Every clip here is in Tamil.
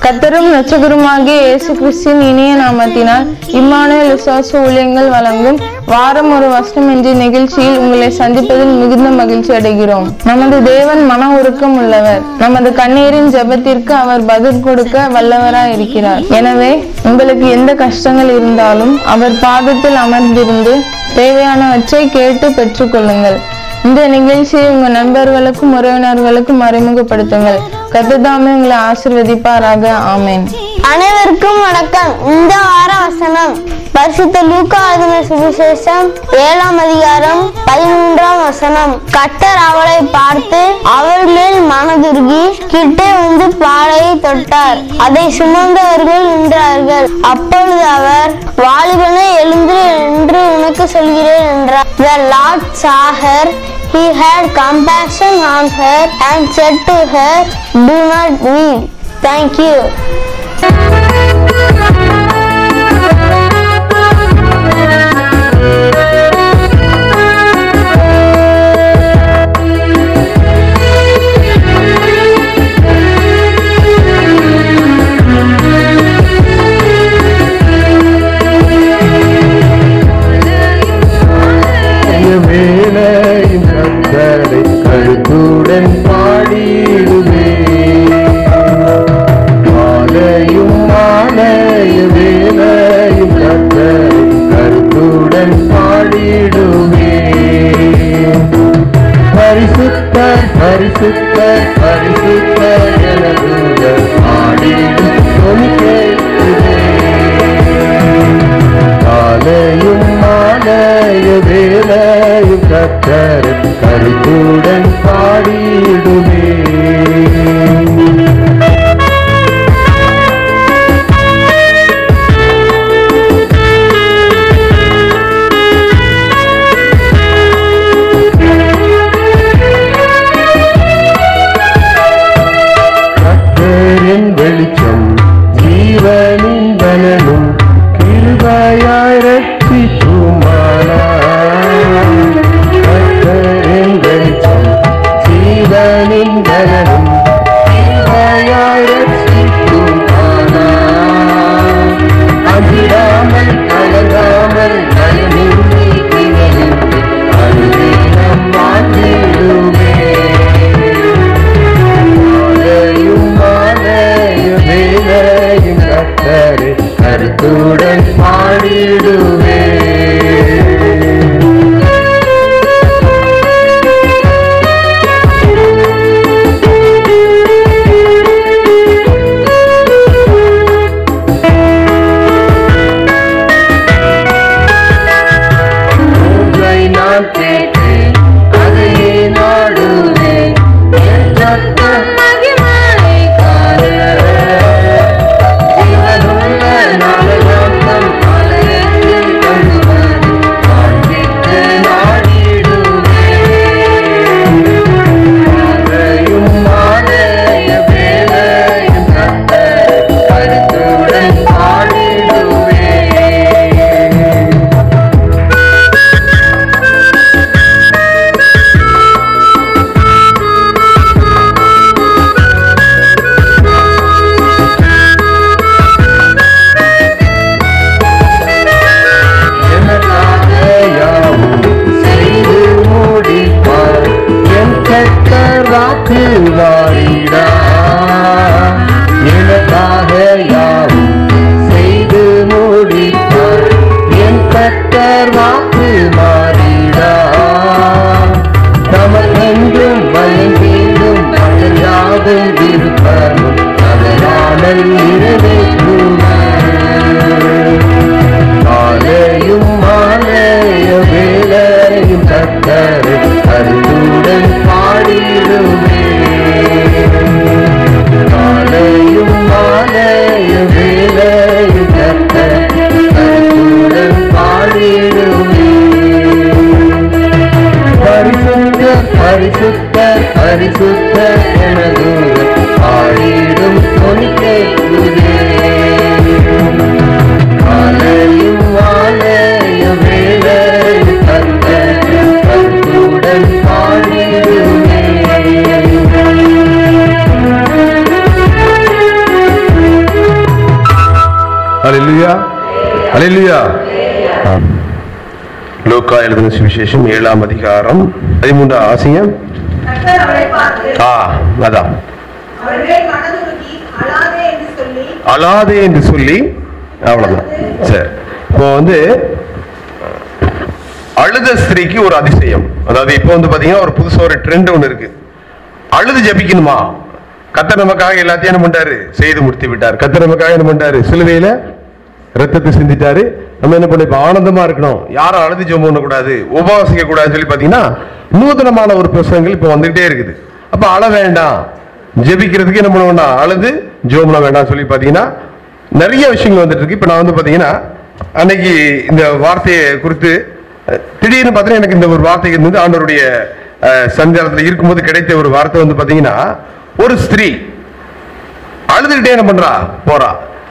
கத்தரும் இரட்சகருமாகிய இயேசு கிறிஸ்தின் இனிய நாமத்தினால் இம்மானுவேல் விசுவாச ஊழியங்கள் வழங்கும் வாரம் ஒரு வசனம் என்ற நிகழ்ச்சியில் உங்களை சந்திப்பதில் மிகுந்த மகிழ்ச்சி அடைகிறோம் நமது தேவன் மன உருக்கம் உள்ளவர் நமது கண்ணீரின் ஜெபத்திற்கு அவர் பதில் கொடுக்க வல்லவராய் இருக்கிறார் எனவே உங்களுக்கு எந்த கஷ்டங்கள் இருந்தாலும் அவர் பாதத்தில் அமர்ந்திருந்து தேவையானவற்றை கேட்டு பெற்றுக்கொள்ளுங்கள் இந்த நிகழ்ச்சியை உங்க நண்பர்களுக்கும் உறவினர்களுக்கும் அறிமுகப்படுத்துங்கள் கத்துதாமே உங்களை ஆசிர்வதிப்பாராக ஆமேன் அனைவருக்கும் வணக்கம் இந்த வார வசனம் பரிசுத்த லூக்கா ஆதின சுவிசேஷம் ஏழாம் அதிகாரம் பதிமூன்றாம் வசனம் கட்டர் அவளை பார்த்து அவள் மேல் மனதுருகி கிட்டே வந்து பாடையை தொட்டார் அதை சுமந்தவர்கள் நின்றார்கள் அப்பொழுது அவர் வாலிபனை எழுந்து என்று உனக்கு சொல்கிறேன் என்றார் The Lord saw her He had compassion on her and said to her, Do not weep. Thank you. வேலையின் கத்தரை கழுத்துடன் பாடிடுவே மாலையும் மாலைய வேலையும் கத்தரை கருத்துடன் பாடிடுவே பரிசுத்தர் பரிசுத்தர் பரிசுத்தர் எனதுதல் பாடிடும் சொல் கேட்குதே காலையும் மாலைய வேலையும் கத்தர் கருத்துடன் பாடிடுமே கத்தரின் வெளிச்சம் ஜீவனின் பலனும் கிருபையாய் ரட்சிக்குமானா கத்தரின் வெளிச்சம் ஜீவனின் பலனும் கிருபையாய் ரட்சிக்குமானா அஞ்சிடாமல் கலங்காமல் பயமின்றி திகழின்றி அனுதினம் வாழ்ந்திடுவே மாலையும் மாலையும் வேலையும் கத்தரை கருத்துடன் பாடிடுவே உங்களை நான் கேட்டேன் அதையே நாடுவேன் என் சத்தம் மகிமை காண. ஜீவனுள்ள நாளெல்லாம் தம் ஆலயத்தில் அல்லேலூயா லோக்கா எழுதின சுவிசேஷம் ஏழாம் அதிகாரம் பதிமூன்றாம் ஆசியம் கர்த்தர் அவரை பார்த்து ஆ அதான் அவர்கள் மனதுருகி அழாதே என்று சொல்லி அழாதே என்று சொல்லி அவ்வளவுதான் சரி இப்போ வந்து அழுத ஸ்திரீக்கு ஒரு அதிசயம் அதாவது இப்போ வந்து பாத்தீங்கன்னா ஒரு புதுசா ஒரு ட்ரெண்ட் ஒன்று இருக்கு அழுது ஜபிக்கணுமா கத்தர் நமக்காக எல்லாத்தையும் என்ன பண்ணிட்டாரு செய்து முடித்து விட்டார் கத்தர் நமக்காக என்ன பண்ணிட்டாரு சிலுவையில ரத்தத்தை சிந்திட்டாரு நம்ம என்ன பண்ண இப்ப ஆனந்தமா இருக்கணும் யாரும் அழுது ஜெபம் பண்ணக்கூடாது உபவாசிக்க கூடாதுன்னு சொல்லி பாத்தீங்கன்னா நூதனமான ஒரு பிரசங்கள் இப்ப வந்துகிட்டே இருக்குது அப்ப அழ வேண்டாம் ஜெபிக்கிறதுக்கு என்ன பண்ண வேண்டாம் அழுது ஜெபம் பண்ண வேண்டாம் சொல்லி பாத்தீங்கன்னா நிறைய விஷயங்கள் வந்துட்டு இருக்கு இப்ப நான் வந்து பாத்தீங்கன்னா அன்னைக்கு இந்த வார்த்தையை குறித்து அஹ், திடீர்னு பார்த்தீங்கன்னா எனக்கு இந்த ஒரு வார்த்தை இருந்தது ஆண்டவருடைய அஹ், சஞ்சாரத்துல இருக்கும்போது கிடைத்த ஒரு வார்த்தை வந்து பாத்தீங்கன்னா ஒரு ஸ்திரீ அழுதுகிட்டே என்ன பண்றா போறா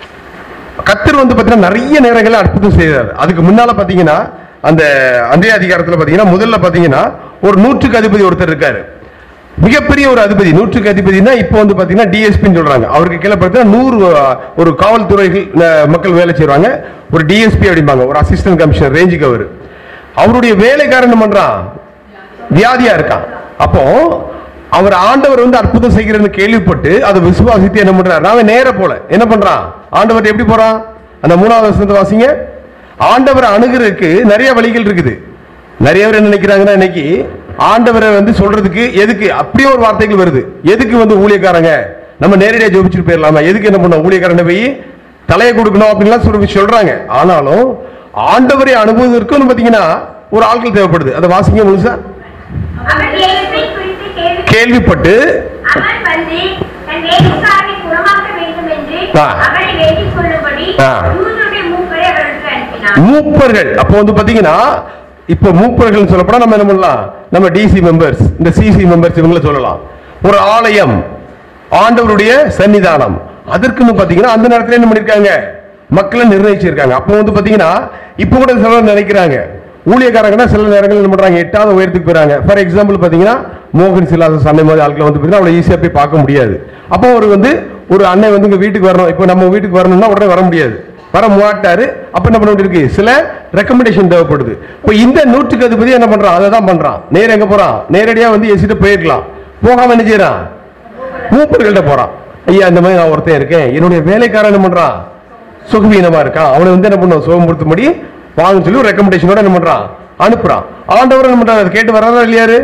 கத்தர் வந்து பாத்தீங்கன்னா நிறைய நேரங்களில் அற்புதம் செய்தார் அதுக்கு முன்னால பாத்தீங்கன்னா அந்த அன்றைய அதிகாரத்துல பாத்தீங்கன்னா முதல்ல பாத்தீங்கன்னா ஒரு நூற்றுக்கு அதிபதி ஒருத்தர் இருக்காரு மிகப்பெரிய ஒரு அதிபதி நூற்றுக்கு அதிபதினா இப்போ வந்து பாத்தீங்கன்னா டிஎஸ்பின்னு சொல்றாங்க அவருக்கு கீழே பார்த்தீங்கன்னா நூறு அஹ், ஒரு காவல்துறைகள் அஹ், மக்கள் வேலை செய்வாங்க ஒரு டிஎஸ்பி அப்படிம்பாங்க ஒரு அசிஸ்டன்ட் கமிஷனர் ரேஞ்சுக்கு அவர் அவருடைய வேலைக்காரன் என்ன பண்றான் வியாதியா இருக்கான் அப்போ அவர் ஆண்டவர் வந்து அற்புதம் செய்கிறன்னு கேள்விப்பட்டு அதை விசுவாசித்து என்ன பண்றாரு நாம நேர போல என்ன பண்றான் ஆண்டவர் எப்படி போறான் அந்த மூணாவது வசனத்தை வாசிங்க ஆண்டவரை அணுகிறதுக்கு நிறைய வழிகள் இருக்குது நிறைய பேர் என்ன நினைக்கிறாங்கன்னா இன்னைக்கு ஆண்டவரை வந்து சொல்றதுக்கு எதுக்கு அப்படியே ஒரு வார்த்தைகள் வருது எதுக்கு வந்து ஊழியக்காரங்க நம்ம நேரடியா ஜோபிச்சுட்டு போயிடலாமா எதுக்கு என்ன பண்ண ஊழியக்காரன் போய் தலையை கொடுக்கணும் அப்படின்லாம் சொல்லி சொல்றாங்க ஆனாலும் ஆண்டவரை அனுபவத்திற்கும் பாத்தீங்கன்னா ஒரு ஆட்கள் தேவைப்படுது அதை வாசிங்க முழுசா அவர் இயேசுவை குறித்து கேள்வி கேள்விப்பட்டு அவர் வந்து தன் வேலைக்காரனை குணமாக்க வேண்டும் என்று ஆ. அவரை வேண்டிக் கொள்ளும்படி ஆ. யூதருடைய மூப்பரை அவருக்கு அனுப்பினார் மூப்பர்கள் அப்போ வந்து பாத்தீங்கன்னா இப்ப மூப்பர்கள் சொல்லப்போனா நம்ம என்ன பண்ணலாம் நம்ம டிசி மெம்பர்ஸ் இந்த சிசி மெம்பர்ஸ் இவங்கள சொல்லலாம் ஒரு ஆலயம் ஆண்டவருடைய சன்னிதானம் அதற்குன்னு பாத்தீங்கன்னா அந்த நேரத்துல என்ன பண்ணிருக்காங்க மக்களை நிர்ணயிச்சிருக்காங்க அப்போ வந்து பாத்தீங்கன்னா இப்ப கூட சிலர் நினைக்கிறாங்க ஊழியக்காரங்கன்னா சில நேரங்கள் என்ன பண்றாங்க எட்டாவது உயரத்துக்கு போறாங்க ஃபார் எக்ஸாம்பிள் பாத்தீங்கன்னா மோகன் சிலாச சண்டை மாதிரி ஆட்களை வந்து பாத்தீங்கன்னா அவ்வளவு ஈஸியா போய் பார்க்க முடியாது அப்போ ஒரு வந்து ஒரு அண்ணன் வந்து இங்க வீட்டுக்கு வரணும் இப்போ நம்ம வீட்டுக்கு வரணும்னா உடனே வர முடியாது வர மாட்டாரு அப்ப என்ன பண்ண வேண்டியிருக்கு சில ரெக்கமெண்டேஷன் தேவைப்படுது இப்போ இந்த நூற்றுக்கு அதிபதி என்ன பண்றான் அதை தான் பண்றான் நேர எங்க போறான் நேரடியா வந்து எசிட்டு போயிருக்கலாம் போகாம என்ன செய்யறான் மூப்பர்கள்ட்ட போறான் ஐயா இந்த மாதிரி நான் ஒருத்தன் இருக்கேன் என்னுடைய வேலைக்காரன் என்ன பண்றான் சுகவீனமா இருக்கான் அவனை வந்து என்ன பண்ணுவோம் சுகம்படுத்தும்படி வாங்கன்னு சொல்லி ஒரு ரெக்கமெண்டேஷனோட என்ன பண்றான் அனுப்புறான் ஆண்டவர் என்ன பண்றாரு அதை கேட்டு வராரா இல்லையாரு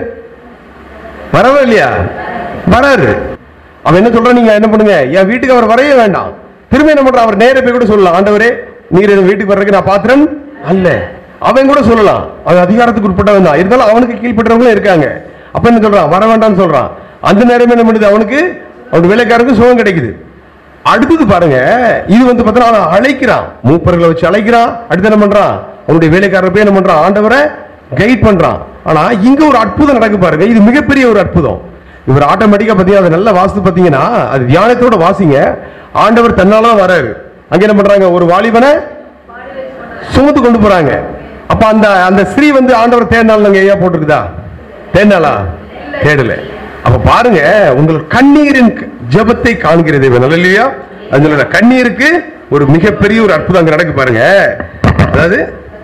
வரவா இல்லையா வராரு அவன் என்ன சொல்றான் நீங்க என்ன பண்ணுங்க என் வீட்டுக்கு அவர் வரைய வேண்டாம் திரும்ப என்ன பண்றான் அவர் நேர போய் கூட சொல்லலாம் ஆண்டவரே நீர் என் வீட்டுக்கு வர்றதுக்கு நான் பாத்திரன் அல்ல அவன் கூட சொல்லலாம் அவன் அதிகாரத்துக்கு உட்பட்டவன் தான் இருந்தாலும் அவனுக்கு கீழ்பட்டவங்களும் இருக்காங்க அப்ப என்ன சொல்றான் வர வேண்டாம்னு சொல்றான் அந்த நேரம் என்ன பண்ணுது அவனுக்கு அவன் வேலைக்காரருக்கு சுகம் கிடைக்குது அடுத்தது பாருங்க இது வந்து பார்த்தா அவன் அழைக்கிறான் மூப்பர்களை வச்சு அழைக்கிறான் அடுத்து என்ன பண்றான் அவனுடைய வேலைக்காரர் போய் என்ன பண்றான் ஆண்டவரை கைட் பண்றான் ஆனா இங்க ஒரு அற்புதம் நடக்கு பாருங்க இது மிகப்பெரிய ஒரு அற்புதம் இவர் ஆட்டோமேட்டிக்கா பாத்தீங்கன்னா அதை நல்லா வாசித்து பாத்தீங்கன்னா அது தியானத்தோட வாசிங்க ஆண்டவர் தன்னால தான் வராரு அங்க என்ன பண்றாங்க ஒரு வாலிபனை சுமந்து கொண்டு போறாங்க அப்ப அந்த அந்த ஸ்திரீ வந்து ஆண்டவர் தேடினாலும் அங்க ஐயா போட்டிருக்குதா தேடினாளா தேடல அப்ப பாருங்க உங்கள் கண்ணீரின் ஜெபத்தை காண்கிற தேவன் இல்லையா அதனால கண்ணீருக்கு ஒரு மிகப்பெரிய ஒரு அற்புதம் அங்க நடக்கு பாருங்க அதாவது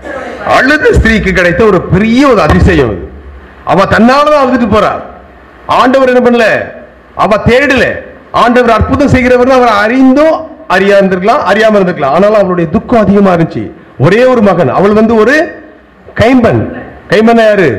அழுத ஸ்திரீக்கு கிடைத்த ஒரு பெரிய ஒரு அதிசயம் இது அவ தன்னாலதான் அழுதுட்டு போறா ஆண்டவர் என்ன பண்ணல அவ தேடல ஆண்டவர் அற்புதம் செய்கிறவர் அவர் அறிந்தோ அறியா இருந்திருக்கலாம் அறியாம இருந்திருக்கலாம் ஆனாலும் அவளுடைய துக்கம் அதிகமா இருந்துச்சு ஒரே ஒரு மகன் அவள் வந்து ஒரு கைம்பன் கைம்பன் யாரு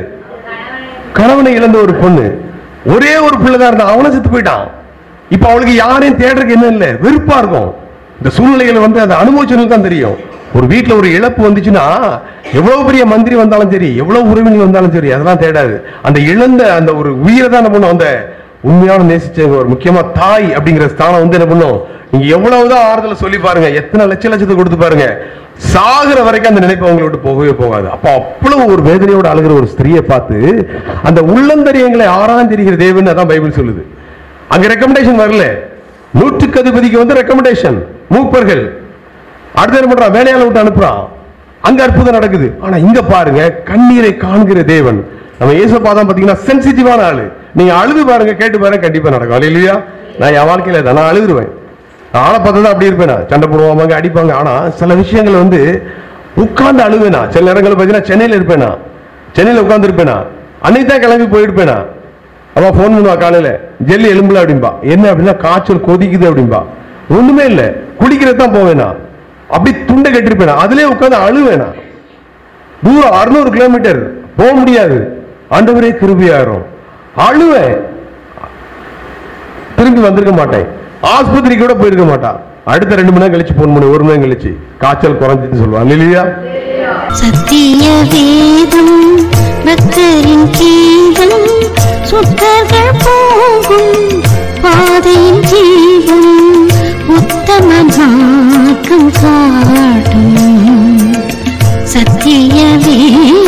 கணவனை இழந்த ஒரு பொண்ணு ஒரே ஒரு பிள்ளை தான் இருந்தான் அவனும் செத்து போயிட்டான் இப்ப அவளுக்கு யாரையும் தேடுறதுக்கு என்ன இல்லை வெறுப்பா இருக்கும் இந்த சூழ்நிலைகளை வந்து அதை அனுபவிச்சவங்களுக்கு தான் தெரியும் ஒரு வீட்ல ஒரு இழப்பு வந்துச்சுன்னா எவ்வளவு பெரிய மந்திரி வந்தாலும் சரி எவ்வளவு உறவினர் வந்தாலும் சரி அதெல்லாம் தேடாது அந்த இழந்த அந்த ஒரு உயிரை தான் என்ன பண்ணும் அந்த உண்மையான நேசிச்சவங்க ஒரு முக்கியமா தாய் அப்படிங்கிற ஸ்தானம் வந்து என்ன பண்ணும் நீங்க எவ்வளவுதான் ஆறுதல சொல்லி பாருங்க எத்தனை லட்ச லட்சத்தை கொடுத்து பாருங்க சாகுற வரைக்கும் அந்த நினைப்பு அவங்களை விட்டு போகவே போகாது அப்ப அவ்வளவு ஒரு வேதனையோட அழுகிற ஒரு ஸ்திரியை பார்த்து அந்த உள்ளந்தரியங்களை ஆறாம் தெரிகிற தேவன் அதான் பைபிள் சொல்லுது அங்க ரெக்கமெண்டேஷன் வரல நூற்றுக்கு அதிபதிக்கு வந்து ரெக்கமெண்டேஷன் மூப்பர்கள் அடுத்த என்ன பண்றான் வேலையால விட்டு அனுப்புறான் அங்க அற்புதம் நடக்குது ஆனா இங்க பாருங்க கண்ணீரை காண்கிற தேவன் நம்ம ஏசப்பா தான் பாத்தீங்கன்னா சென்சிட்டிவான ஆளு நீங்க அழுது பாருங்க கேட்டு பாருங்க கண்டிப்பா நடக்கும் இல்லையா நான் என் வாழ்க்கையில இதை நான் அழுதுருவேன் நான் ஆளை பார்த்தா தான் அப்படி இருப்பேன் நான் சண்டை போடுவாங்க அடிப்பாங்க ஆனா சில விஷயங்கள் வந்து உட்கார்ந்து அழுவேனா சில நேரங்கள் பார்த்தீங்கன்னா சென்னையில இருப்பேனா சென்னையில உட்கார்ந்து இருப்பேனா அன்னைக்கு தான் கிளம்பி போயிருப்பேனா அவன் ஃபோன் பண்ணுவா காலையில ஜெல்லி எலும்புல அப்படிம்பா என்ன அப்படின்னா காய்ச்சல் கொதிக்குது அப்படிம்பா ஒண்ணுமே இல்ல குளிக்கிறது தான் போவேனா அப்படி துண்டை கட்டிருப்பேனா அதுலயே உட்கார்ந்து அழுவேனா தூரம் அறுநூறு கிலோமீட்டர் போக முடியாது ஆண்டவரே கிருபியாயிரும் அழுவேன் திரும்பி வந்திருக்க மாட்டேன் ஆஸ்பத்திரிக்கு கூட போயிருக்க மாட்டான் அடுத்த ரெண்டு மணி நேரம் கழிச்சு போன் பண்ணி ஒரு மணி நேரம் கழிச்சு காய்ச்சல் குறைஞ்சின்னு சொல்லுவான் இல்லையா சத்திய வேதம் பக்தரின் கீதம் சுத்தர்கள் போகும் பாதையின் ஜீவன் உத்தம மார்க்கம் காட்டும் சத்திய வேதம்